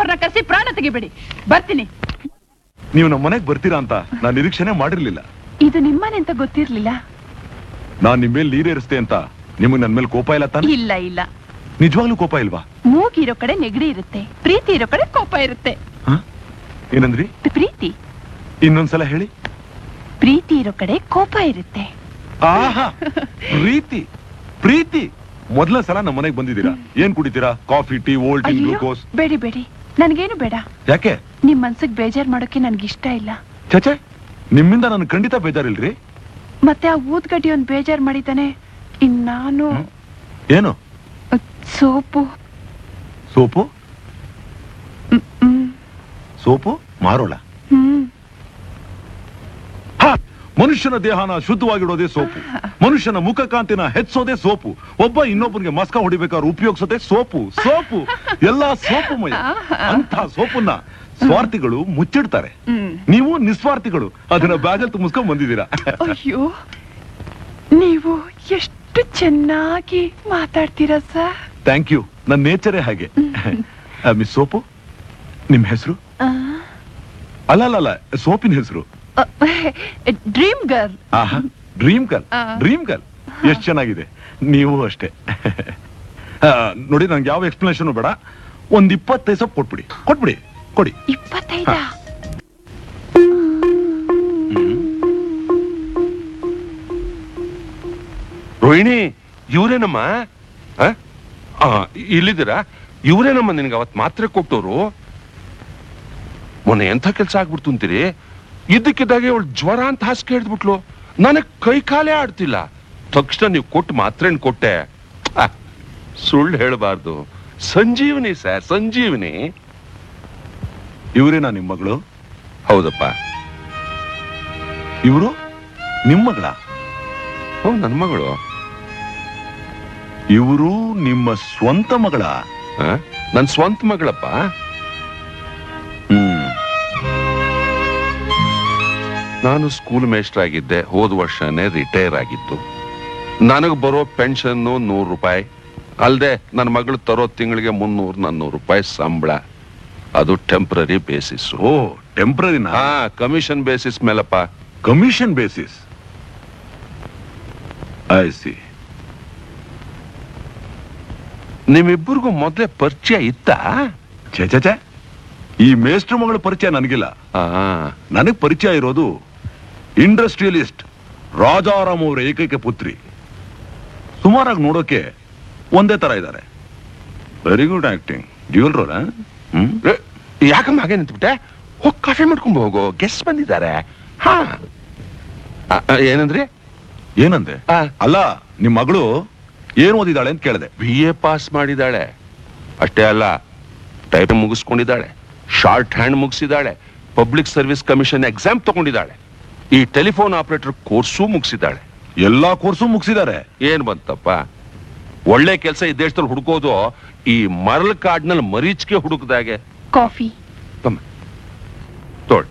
ಅಂಥವ್ರನ್ನ ಕರೆಸಿ ಪ್ರಾಣ ತೆಗಿಬೇಡಿ ಬರ್ತೀನಿ ನೀವು ನಮ್ಮ ಮನೆಗೆ ಬರ್ತೀರಾ ಅಂತ ನಾನು ನಿರೀಕ್ಷೆನೆ ಮಾಡಿರ್ಲಿಲ್ಲ ಇದು ನಿಮ್ಮನೆ ಅಂತ ಗೊತ್ತಿರ್ಲಿಲ್ಲ ನಾನ್ ನಿಮ್ ಮೇಲೆ ನೀರೇರಿಸ್ತೆ ಅಂತ ನಿಮಗ್ ನನ್ ಮೇಲೆ ಕೋಪ ಇಲ್ಲ ತಾನೆ ಇಲ್ಲ ಇಲ್ಲ ನಿಜವಾಗ್ಲೂ ಕೋಪ ಇಲ್ವಾ ಮೂಗಿರೋ ಕಡೆ ನೆಗಡಿ ಇರುತ್ತೆ ಪ್ರೀತಿ ಇರೋ ಕಡೆ ಕೋಪ ಇರುತ್ತೆ ಹ? ಏನಂದ್ರಿ ಪ್ರೀತಿ ಇನ್ನೊಂದ್ಸಲ ಹೇಳಿ ಪ್ರೀತಿ ಇರೋ ಕಡೆ ಕೋಪ ಇರುತ್ತೆ ಆಹಾ ಪ್ರೀತಿ ಪ್ರೀತಿ ಮೊದಲ ಸಲ ನಮ್ಮ ಮನೆಗೆ ಬಂದಿದ್ದೀರಾ ಏನ್ ಕುಡಿತೀರಾ ಕಾಫಿ ಟೀ ಓಲ್ಡ್ ಟೀ ಅಯ್ಯೋ ಗ್ಲೂಕೋಸ್ ಬೇಡಿ ಬೇಡಿ ನನ್ಗೇನು ಬೇಡ ಯಾಕೆ ನಿಮ್ ಮನ್ಸಿಗೆ ಬೇಜಾರ್ ಮಾಡೋಕೆ ನನ್ಗೆ ಇಷ್ಟ ಇಲ್ಲ ಚಚೆ ನಿಮ್ಮಿಂದ ನನ್ ಖಂಡಿತ ಬೇಜಾರಿಲ್ರಿ ಮತ್ತೆ ಆ ಊದ್ಗಡ್ಡಿ ಒಂದ್ ಬೇಜಾರ್ ಮಾಡಿದ್ದಾನೆ ಇನ್ ನಾನು ಹ್ಮ್. ಏನು ಅಹ್, ಸೋಪು ಸೋಪು ಹ್ಮ್, ಹ್ಮ್, ಸೋಪು ಮಾರೋಳ ಹ್ಮ್ ಹ! ಮನುಷ್ಯನ ದೇಹನ ಶುದ್ಧವಾಗಿಡೋದೇ ಸೋಪು ಮನುಷ್ಯನ ಮುಖಕಾಂತಿನ ಹೆಚ್ಚೋದೇ ಸೋಪು ಒಬ್ಬ ಇನ್ನೊಬ್ಬನಿಗೆ ಮಸ್ಕ ಹೊಡಿಬೇಕಾದ್ರೆ ಉಪಯೋಗಿಸೋದೇ ಸೋಪು ಸೋಪು ಎಲ್ಲಾ ಸೋಪುಮಯ ಅಂತ ಸೋಪನ್ನ ಸ್ವಾರ್ಥಿಗಳು ಮುಚ್ಚಿಡ್ತಾರೆ ಹ್ಮ್ ನೀವು ನಿಸ್ವಾರ್ಥಿಗಳು ಅದನ್ನ ಬ್ಯಾಗಲ್ ತುಂಬಿಸ್ಕೊಂಡ್ ಬಂದಿದ್ದೀರಾ ಅಯ್ಯೋ ನೀವು ಎಷ್ಟು ಚೆನ್ನಾಗಿ ಮಾತಾಡ್ತೀರಾ ಸರ್ ಥ್ಯಾಂಕ್ ಯು ನನ್ನ ನೇಚರೇ ಹಾಗೆ ಮಿಸ್ ಸೋಪು ನಿಮ್ ಹೆಸರು ಅಲ್ಲ ಅಲ್ಲ ಅಲ್ಲ ಸೋಪಿನ ಹೆಸರು ಡ್ರೀಮ್ ಗರ್ಲ್ ಆಹಾ ಡ್ರೀಮ್ ಗರ್ಲ್ ಆ. ಡ್ರೀಮ್ ಗರ್ಲ್ ಎಷ್ಟ್ ಚೆನ್ನಾಗಿದೆ ನೀವು ಅಷ್ಟೇ ಆ, ನೋಡಿ ನಂಗೆ ಯಾವ ಎಕ್ಸ್ಪ್ಲನೇಷನ್ ಬೇಡ ಒಂದ್ ಇಪ್ಪತ್ತೈದು ಸ್ವಲ್ಪ ಕೊಟ್ಬಿಡಿ ಕೊಟ್ಬಿಡಿ ಕೊಡಿ ಇಪ್ಪತ್ತೈದ ರೋಹಿಣಿ ಇವರೇನಮ್ಮ ಆ? ಆ, ಇಲ್ಲಿದ್ದೀರಾ ಇವರೇನಮ್ಮ ನಿನ್ಗೆ ಅವತ್ ಮಾತ್ರೆ ಕೊಟ್ಟೋರು ಮೊನ್ನೆ ಎಂಥ ಕೆಲಸ ಆಗ್ಬಿಡ್ತು ಅಂತೀರಿ ಇದ್ದಕ್ಕಿದ್ದಾಗೆ ಅವಳು ಜ್ವರ ಅಂತ ಹಾಸಿಗೆ ಹಿಡಿದ್ಬಿಟ್ಲು ನನಗ್ ಕೈ ಕಾಲೇ ಆಡ್ತಿಲ್ಲ ತಕ್ಷಣ ನೀವು ಕೊಟ್ಟು ಮಾತ್ರೆನ್ ಕೊಟ್ಟೆ ಆ, ಸುಳ್ಳು ಹೇಳಬಾರ್ದು ಸಂಜೀವನಿ ಸರ್ ಸಂಜೀವನಿ ಇವರೇನಾ ನಿಮ್ ಮಗಳು ಹೌದಪ್ಪ ಇವರು ನಿಮ್ ಮಗಳ ಹ್ಞೂ ನನ್ನ ಮಗಳು ಇವರು ನಿಮ್ಮ ಸ್ವಂತ ಮಗಳ ಆ? ನನ್ ಸ್ವಂತ ಮಗಳಪ್ಪ ಹ್ಮ್ ನಾನು ಸ್ಕೂಲ್ ಮೇಸ್ಟರ್ ಆಗಿದ್ದೆ ಹೋದ ವರ್ಷನೇ ರಿಟೈರ್ ಆಗಿತ್ತು ನನಗೆ ಬರೋ ಪೆನ್ಷನ್ ನೂರು ರೂಪಾಯಿ ಅಲ್ಲದೆ ನನ್ನ ಮಗಳು ತರೋ ತಿಂಗಳಿಗೆ ಮುನ್ನೂರು ನಾನ್ನೂರು ರೂಪಾಯಿ ಸಂಬಳ ಅದು ಟೆಂಪ್ರರಿ ಬೇಸಿಸ್ ಓ ಟೆಂಪ್ರರಿನ ಹಾ ಕಮಿಷನ್ ಬೇಸಿಸ್ ಮೇಲಪ್ಪ ಕಮಿಷನ್ ಬೇಸಿಸ್ ಐ ಸಿ ನಿಮ್ಮಿಬ್ಬರಿಗೂ ಮೊದಲೇ ಪರಿಚಯ ಇತ್ತಾ ಛೇ ಛೇ ಛೇ ಈ ಮೇಷ್ಟ್ರ ಮಗಳ ಪರಿಚಯ ನನಗಿಲ್ಲ ಆ, ನನಗ್ ಪರಿಚಯ ಇರೋದು ಇಂಡಸ್ಟ್ರಿಯಲಿಸ್ಟ್ ರಾಜಾರಾಮ್ ಅವರ ಏಕೈಕ ಪುತ್ರಿ ಸುಮಾರಾಗಿ ನೋಡೋಕೆ ಒಂದೇ ತರ ಇದ್ದಾರೆ very good acting dual role ಹ್ಮ್ ಏ, ಯಾಕಮ್ಮ ಹಾಗೆ ನಿಂತ್ಬಿಟ್ಟೆ ಹೋಗಿ ಕಾಫಿ ಮಾಡ್ಕೊಂಡ್ ಹೋಗು ಗೆಸ್ಟ್ ಬಂದಿದ್ದಾರೆ ಹಾ ಆ, ಆ, ಏನಂದ್ರಿ ಏನಂದೆ ಆ. ಅಲ್ಲ ನಿಮ್ ಮಗಳು ಏನ್ ಓದಿದಾಳೆ ಅಂತ ಕೇಳಿದೆ ಬಿ ಎ ಪಾಸ್ ಮಾಡಿದ್ದಾಳೆ ಅಷ್ಟೇ ಅಲ್ಲ ಟೈಪ್ ಮುಗಿಸ್ಕೊಂಡಿದ್ದಾಳೆ ಶಾರ್ಟ್ ಹ್ಯಾಂಡ್ ಮುಗಿಸಿದ್ದಾಳೆ ಪಬ್ಲಿಕ್ ಸರ್ವಿಸ್ ಕಮಿಷನ್ ಎಕ್ಸಾಮ್ ತಗೊಂಡಿದ್ದಾಳೆ ಈ ಟೆಲಿಫೋನ್ ಆಪರೇಟರ್ ಕೋರ್ಸು ಮುಗಿಸಿದ್ದಾಳೆ ಎಲ್ಲಾ ಕೋರ್ಸು ಮುಗಿಸಿದ್ದಾರೆ ಏನ್ ಬಂತಪ್ಪ ಒಳ್ಳೆ ಕೆಲಸ ಈ ದೇಶದಲ್ಲಿ ಹುಡುಕೋದು ಈ ಮರಲ್ ಕಾಡ್ನಲ್ಲಿ ಮರೀಚಿಗೆ ಹುಡುಕದಾಗೆ ಕಾಫಿ ತಮ್ಮ ತೋಳ್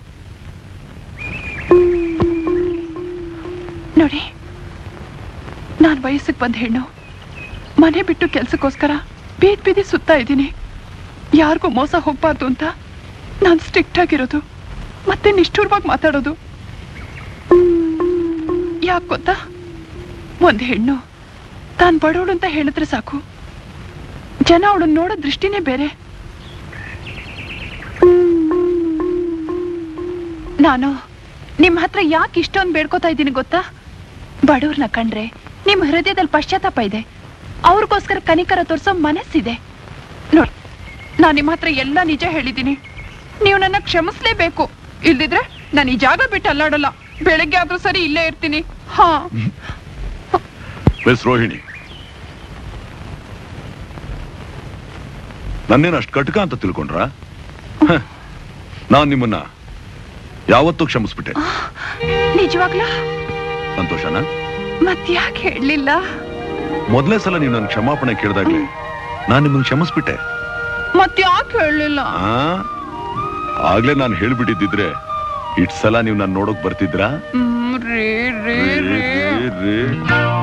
ನೋಡಿ ನಾನ್ ವಯಸ್ಸಿಗೆ ಬಂದ ಹೆಣ್ಣು ಮನೆ ಬಿಟ್ಟು ಕೆಲ್ಸಕ್ಕೋಸ್ಕರ ಬೀದ್ ಬೀದಿ ಸುತ್ತಾ ಇದ್ದೀನಿ ಯಾರಿಗೂ ಮೋಸ ಹೋಗ್ಬಾರ್ದು ಅಂತ ನಾನು ಸ್ಟ್ರಿಕ್ಟ್ ಆಗಿರೋದು ಮತ್ತೆ ನಿಷ್ಠೂರವಾಗಿ ಮಾತಾಡೋದು ಯಾಕೆ ಗೊತ್ತಾ ಒಂದ್ ಹೆಣ್ಣು ತಾನ್ ಬಡವಳು ಅಂತ ಹೇಳಿದ್ರೆ ಸಾಕು ಜನ ಅವಳನ್ನ ನೋಡೋ ದೃಷ್ಟಿನೇ ಬೇರೆ ನಾನು ನಿಮ್ ಹತ್ರ ಯಾಕೆ ಇಷ್ಟೊಂದು ಬೇಡ್ಕೋತಾ ಇದ್ದೀನಿ ಗೊತ್ತಾ ಬಡವ್ರನ್ನ ಕಂಡ್ರೆ ನಿಮ್ ಹೃದಯದಲ್ಲಿ ಪಶ್ಚಾತ್ತಾಪ ಇದೆ ಅವ್ರಿಗೋಸ್ಕರ ಕನಿಕರ ತೋರ್ಸೋ ಮನಸ್ಸಿದೆ ನೋಡಿ ನಾನು ನಿಮ್ಮ ಹತ್ರ ಎಲ್ಲ ನಿಜ ಹೇಳಿದ್ದೀನಿ ನೀವು ನನ್ನ ಕ್ಷಮಿಸ್ಲೇಬೇಕು ಇಲ್ದಿದ್ರೆ ನಾನು ಈ ಜಾಗ ಬಿಟ್ಟು ಅಲ್ಲಾಡಲ್ಲ ಬೆಳಗ್ಗೆ ಆದ್ರೂ ಸರಿ ಇಲ್ಲೇ ಇರ್ತೀನಿ ಹಾ ಮಿಸ್ ರೋಹಿಣಿ ನನ್ನೇನು ಅಷ್ಟು ಕಟಕ ಅಂತ ತಿಳ್ಕೊಂಡ್ರ ನಾನ್ ನಿಮ್ಮನ್ನ ಯಾವತ್ತೂ ಕ್ಷಮಿಸ್ಬಿಟ್ಟೆ ನಿಜವಾಗ್ಲೂ ಸಂತೋಷನಾ ಮತ್ಯಾಕೆ ಹೇಳಲಿಲ್ಲ ಮೊದಲೇ ಸಲ ನೀವು ನನ್ನ ಕ್ಷಮಾಪಣೆ ಕೇಳಿದಾಗ್ಲೇ ನಾನ್ ನಿಮ್ಮನ್ನ ಕ್ಷಮಿಸ್ಬಿಟ್ಟೆ ಮತ್ಯಾಕೆ ಹೇಳಲಿಲ್ಲ ಆ ಆಗ್ಲೇ ನಾನು ಹೇಳ್ಬಿಟ್ಟಿದ್ದಿದ್ರೆ ಇಟ್ ಸಲ ನೀವು ನಾನು ನೋಡೋಕ್ ಬರ್ತಿದ್ರಾ ಹ್ಮ್ ರೇ ರೇ ರೇ, ರೇ ರೇ, ರೇ.